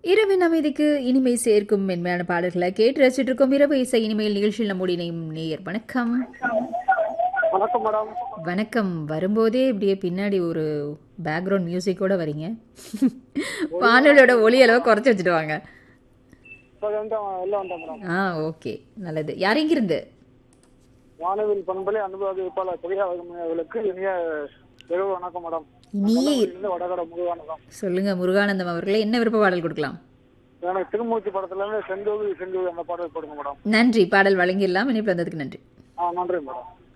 இரவின் அமைதிக்கு இனிமை சேர்க்கும் மென்மையான பாடல்களை கேட்டு ரசிச்சுட்டு இருக்கோம் இரவு இசை இனிமையில் நிகழ்ச்சியில் நம்முடைய இணையும் நேயர் வணக்கம் வணக்கம் மேடம் வணக்கம் வரும்போதே இப்படியே பின்னாடி ஒரு பேக்ரவுண்ட் மியூசிக்கோட வரீங்க வானொலியோட ஒலி அளவை குறைச்சி வச்சுட்டு வாங்க இப்போ வந்து எல்லாம் வந்தேன் மேடம் ஆ ஓகே நல்லது யார் எங்கிருந்து வானவில் பண்பலை அனுபவ வேட்பாளர் பெரியா அவர்களுக்கு இனிய இரவு வணக்கம் மேடம் நீயே இருந்து வடகட முருகானதம் சொல்லுங்க முருகானந்தம் அவர்களே என்ன விருப்ப பாடல் கொடுக்கலாம் எனக்கு திருமூர்த்தி படத்துல இருந்து செந்தூவி செந்தூவி அந்த பாடல் போடுங்க மேடம் நன்றி பாடல் வழங்கிடலாம் இணைப்பு வந்ததுக்கு நன்றி ஆ நன்றி மேடம்